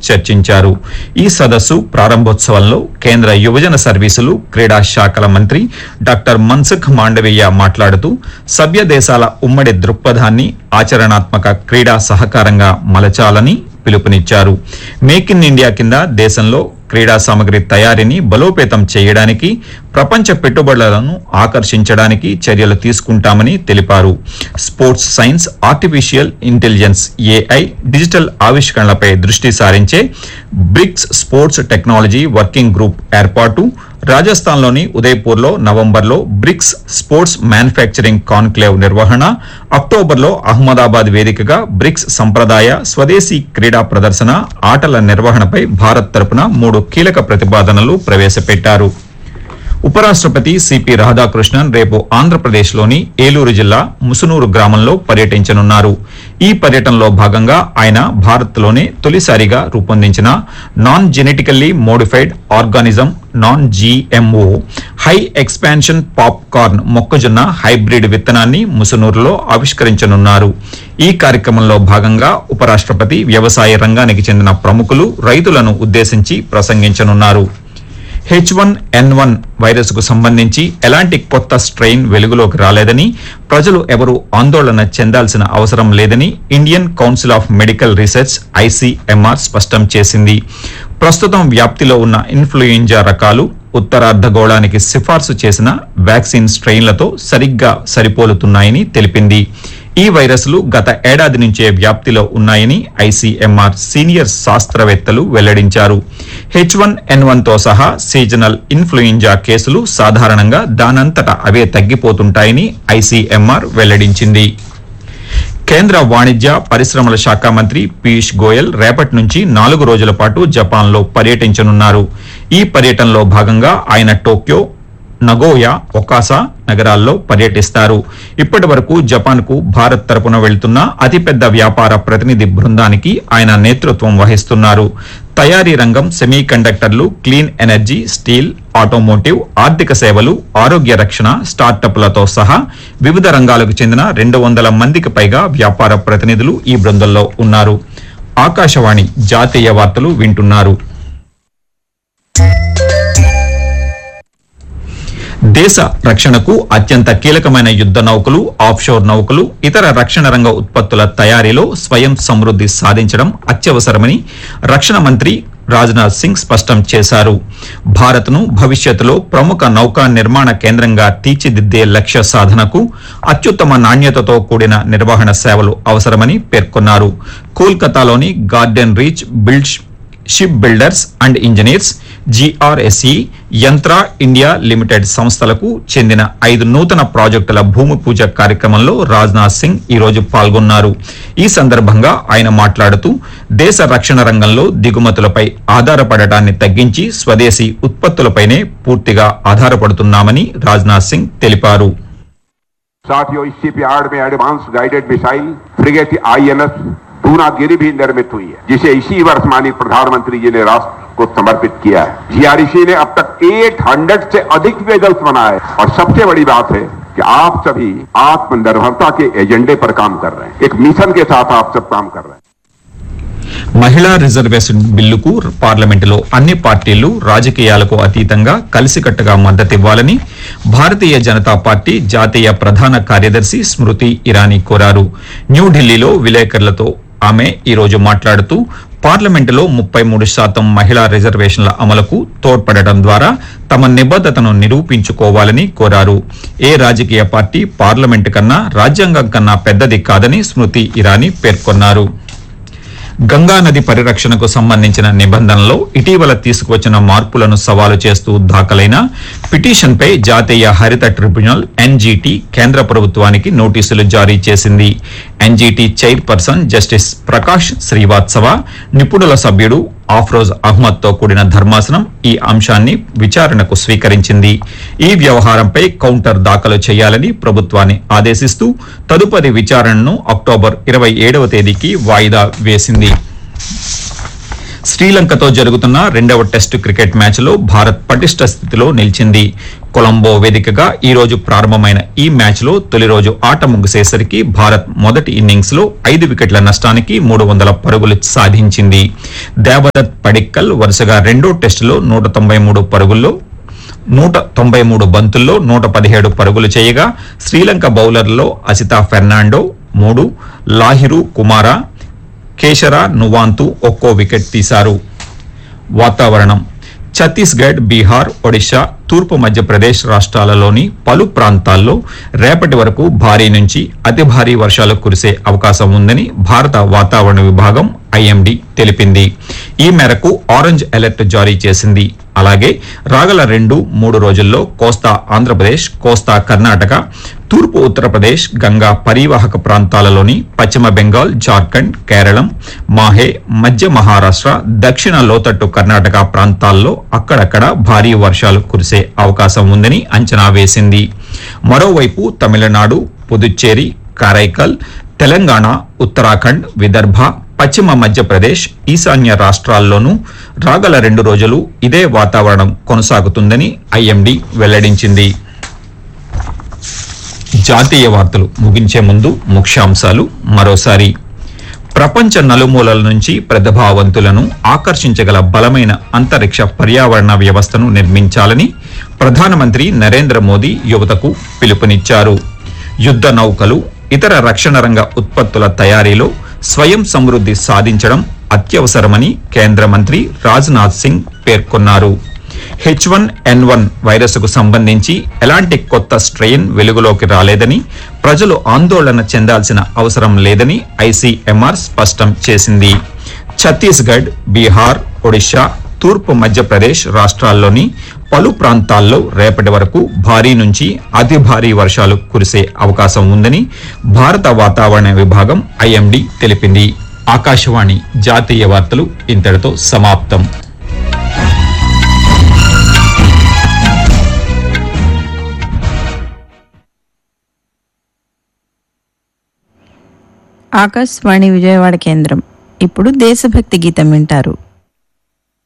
చర్చించారు ఈ సదస్సు ప్రారంభోత్సవంలో కేంద్ర యువజన సర్వీసులు క్రీడా శాఖల మంత్రి డాక్టర్ మన్సుఖ్ మాండవీయ మాట్లాడుతూ సభ్య దేశాల ఉమ్మడి దృక్పథాన్ని ఆచరణాత్మక క్రీడా సహకారంగా మలచాలని పిలుపునిచ్చారు మేక్ ఇన్ ఇండియా కింద దేశంలో క్రీడా సామగ్రి తయారీని బలోపేతం చేయడానికి ప్రపంచ పెట్టుబడులను ఆకర్షించడానికి చర్యలు తీసుకుంటామని తెలిపారు sports science artificial intelligence AI digital ఆవిష్కరణలపై దృష్టి సారించే BRICS sports technology working group ఏర్పాటు రాజస్థాన్లోని ఉదయ్పూర్లో నవంబర్లో బ్రిక్స్ స్పోర్ట్స్ మ్యానుఫ్యాక్చరింగ్ కాన్క్లేవ్ నిర్వహణ అక్టోబర్లో అహ్మదాబాద్ వేదికగా బ్రిక్స్ సంప్రదాయ స్వదేశీ క్రీడా ప్రదర్శన ఆటల నిర్వహణపై భారత్ తరపున మూడు కీలక ప్రతిపాదనలు ప్రవేశపెట్టారు ఉపరాష్ట్రపతి సిపి రాధాకృష్ణన్ రేపు ఆంధ్రప్రదేశ్లోని ఏలూరు జిల్లా ముసునూరు గ్రామంలో పర్యటించనున్నారు ఈ పర్యటనలో భాగంగా ఆయన భారత్లోనే తొలిసారిగా రూపొందించిన non genetically modified organism non GMO high expansion popcorn మొక్కజొన్న హైబ్రిడ్ విత్తనాన్ని ముసునూరులో ఆవిష్కరించనున్నారు ఈ కార్యక్రమంలో భాగంగా ఉపరాష్ట్రపతి వ్యవసాయ రంగానికి చెందిన ప్రముఖులు రైతులను ఉద్దేశించి ప్రసంగించనున్నారు H one N one virus కు సంబంధించి ఎలాంటి కొత్త స్ట్రెయిన్ వెలుగులోకి రాలేదని ప్రజలు ఎవరూ ఆందోళన చెందాల్సిన అవసరం లేదని Indian council of medical research ICMR స్పష్టం చేసింది ప్రస్తుతం వ్యాప్తిలో ఉన్న ఇన్ఫ్లుయెంజా రకాలు ఉత్తరార్ధగోళానికి సిఫార్సు చేసిన వ్యాక్సిన్ స్ట్రెయిన్లతో సరిగ్గా సరిపోలుతున్నాయని తెలిపింది ఈ వైరస్లు గత ఏడాది నుంచే వ్యాప్తిలో ఉన్నాయని ఐసీఎంఆర్ సీనియర్ శాస్త్రవేత్తలు వెల్లడించారు హెచ్ వన్ ఎన్ వన్ తో సహా సీజనల్ ఇన్ఫ్లుయెంజా కేసులు సాధారణంగా దానంతట అవే తగ్గిపోతుంటాయని ఐసీఎంఆర్ వెల్లడించింది కేంద్ర వాణిజ్య పరిశ్రమల శాఖ మంత్రి పీయూష్ గోయల్ రేపటి నుంచి నాలుగు రోజుల పాటు జపాన్లో పర్యటించనున్నారు ఈ పర్యటనలో భాగంగా ఆయన టోక్యో నగోయా ఒకాసా నగరాల్లో పర్యటిస్తారు ఇప్పటి వరకు జపాన్ కు భారత్ తరపున వెళ్తున్న అతిపెద్ద వ్యాపార ప్రతినిధి బృందానికి ఆయన నేతృత్వం వహిస్తున్నారు తయారీ రంగం సెమీ కండక్టర్లు క్లీన్ ఎనర్జీ స్టీల్ ఆటోమోటివ్ ఆర్థిక సేవలు ఆరోగ్య రక్షణ స్టార్టప్లతో సహా వివిధ రంగాలకు చెందిన రెండు వందల మందికి పైగా వ్యాపార ప్రతినిధులు ఈ బృందంలో ఉన్నారు ఆకాశవాణి జాతీయ వార్తలు వింటున్నారు దేశ రక్షణకు అత్యంత కీలకమైన యుద్ధ నౌకలు ఆఫ్షోర్ నౌకలు ఇతర రక్షణ రంగ ఉత్పత్తుల తయారీలో స్వయం సమృద్ధి సాధించడం అత్యవసరమని రక్షణ మంత్రి రాజ్నాథ్ సింగ్ స్పష్టం చేశారు భారత్ను భవిష్యత్తులో ప్రముఖ నౌకా నిర్మాణ కేంద్రంగా తీర్చిదిద్దే లక్ష్య సాధనకు అత్యుత్తమ నాణ్యతతో కూడిన నిర్వహణ సేవలు అవసరమని పేర్కొన్నారు కోల్కతాలోని garden reach build ship builders and engineers GRSE Yantra India limited సంస్థలకు చెందిన ఐదు నూతన ప్రాజెక్టుల భూమి పూజ కార్యక్రమంలో రాజ్నాథ్ సింగ్ ఈ రోజు పాల్గొన్నారు ఈ సందర్భంగా ఆయన మాట్లాడుతూ దేశ రక్షణ రంగంలో దిగుమతులపై ఆధారపడటాన్ని తగ్గించి స్వదేశీ ఉత్పత్తులపైనే పూర్తిగా ఆధారపడుతున్నామని రాజ్నాథ్ సింగ్ తెలిపారు साथियों इस शिपयार्ड में advance guided missile frigate INS Purnagiri भी निर्मित हुई है जिसे इसी वर्ष माननीय प्रधानमंत्री जी ने राष्ट्र को समर्पित किया है जीआरईसी ने अब तक 800 से अधिक वेजल्स बनाए हैं। और सबसे बड़ी बात है कि आप सभी आत्मनिर्भरता के एजेंडे पर काम कर रहे हैं एक मिशन के साथ आप सब काम कर रहे हैं మహిళా రిజర్వేషన్ బిల్లుకు పార్లమెంటులో అన్ని పార్టీలు రాజకీయాలకు అతీతంగా కలిసికట్టుగా మద్దతివ్వాలని భారతీయ జనతా పార్టీ జాతీయ ప్రధాన కార్యదర్శి స్మృతి ఇరానీ కోరారు న్యూఢిల్లీలో విలేకరులతో ఆమె ఈ రోజు మాట్లాడుతూ పార్లమెంటులో ముప్పై మూడు శాతం మహిళా రిజర్వేషన్ల అమలుకు తోడ్పడటం ద్వారా తమ నిబద్దతను నిరూపించుకోవాలని కోరారు ఏ రాజకీయ పార్టీ పార్లమెంటు కన్నా రాజ్యాంగం కన్నా పెద్దది కాదని స్మృతి ఇరానీ పేర్కొన్నారు గంగా నది పరిరక్షణకు సంబంధించిన నిబంధనలో ఇటీవల తీసుకువచ్చిన మార్పులను సవాలు చేస్తూ దాఖలైన పిటిషన్పై జాతీయ హరిత ట్రిబ్యునల్ ఎన్జీటీ కేంద్ర ప్రభుత్వానికి నోటీసులు జారీ చేసింది NGT chairperson justice Prakash Srivastava నిపుణుల సభ్యుడు ఆఫ్రోజ్ అహ్మద్ తో కూడిన ధర్మాసనం ఈ అంశాన్ని విచారణకు స్వీకరించింది ఈ వ్యవహారంపై కౌంటర్ దాఖలు చేయాలని ప్రభుత్వాన్ని ఆదేశిస్తూ తదుపరి విచారణను అక్టోబర్ ఇరవై ఏడవ తేదీకి వాయిదా వేసింది శ్రీలంకతో జరుగుతున్న రెండవ టెస్టు క్రికెట్ మ్యాచ్లో భారత్ పటిష్ట స్థితిలో నిలిచింది కొలంబో వేదికగా ఈ రోజు ప్రారంభమైన ఈ మ్యాచ్లో తొలి రోజు ఆట ముగిసేసరికి భారత్ మొదటి ఇన్నింగ్స్ లో ఐదు వికెట్ల నష్టానికి మూడు వందల పరుగులు సాధించింది దేవదత్ పడిక్కల్ వరుసగా రెండో టెస్టులో నూట తొంభై మూడు పరుగుల్లో నూట తొంభై మూడు బంతుల్లో నూట పదిహేడు పరుగులు చేయగా శ్రీలంక బౌలర్లలో అసితా ఫెర్నాండో మూడు లాహిరు కుమారా కేశర నువాంతు ఒక్కో వికెట్ తీశారు వాతావరణం ఛత్తీస్గఢ్ బీహార్ ఒడిశా తూర్పు మధ్యప్రదేశ్ రాష్ట్రాలలోని పలు ప్రాంతాల్లో రేపటి వరకు భారీ నుంచి అతి భారీ వర్షాలు కురిసే అవకాశం ఉందని భారత వాతావరణ విభాగం ఐఎండీ తెలిపింది ఈ మేరకు ఆరెంజ్ అలర్ట్ జారీ చేసింది అలాగే రాగల రెండు మూడు రోజుల్లో కోస్తా ఆంధ్రప్రదేశ్ కోస్తా కర్ణాటక తూర్పు ఉత్తరప్రదేశ్ గంగా పరివాహక ప్రాంతాలలోని పశ్చిమ బెంగాల్ జార్ఖండ్ కేరళం మాహే మధ్య మహారాష్ట్ర దక్షిణ లోతట్టు కర్ణాటక ప్రాంతాల్లో అక్కడక్కడ భారీ వర్షాలు కురిసే అవకాశం ఉందని అంచనా వేసింది మరోవైపు తమిళనాడు పుదుచ్చేరి కారైకల్ తెలంగాణ ఉత్తరాఖండ్ విదర్భ పశ్చిమ మధ్యప్రదేశ్ ఈశాన్య రాష్ట్రాల్లోనూ రాగల రెండు రోజులు ఇదే వాతావరణం కొనసాగుతుందని ఐఎండీ వెల్లడించింది జాతీయ వార్తలు ముగించే ముందు ముఖ్యాంశాలు మరోసారి ప్రపంచ నలుమూలల నుంచి ప్రతిభావంతులను ఆకర్షించగల బలమైన అంతరిక్ష పర్యావరణ వ్యవస్థను నిర్మించాలని ప్రధానమంత్రి నరేంద్ర మోదీ యువతకు పిలుపునిచ్చారు యుద్ధ నౌకలు ఇతర రక్షణ రంగ ఉత్పత్తుల తయారీలో స్వయం సమృద్ధి సాధించడం అత్యవసరమని కేంద్ర మంత్రి రాజ్నాథ్ సింగ్ పేర్కొన్నారు హెచ్ వన్ ఎన్ వన్ వైరస్కు సంబంధించి ఎలాంటి కొత్త స్ట్రెయిన్ వెలుగులోకి రాలేదని ప్రజలు ఆందోళన చెందాల్సిన అవసరం లేదని ఐసీఎంఆర్ స్పష్టం చేసింది ఛత్తీస్గఢ్ బీహార్ ఒడిశా తూర్పు మధ్యప్రదేశ్ రాష్ట్రాల్లోని పలు ప్రాంతాల్లో రేపటి వరకు భారీ నుంచి అతి భారీ వర్షాలు కురిసే అవకాశం ఉందని భారత వాతావరణ విభాగం ఐఎండీ తెలిపింది ఆకాశవాణి జాతీయ వార్తలు ఇంతటితో సమాప్తం ఆకాశవాణి విజయవాడ కేంద్రం ఇప్పుడు దేశభక్తి గీతం వింటారు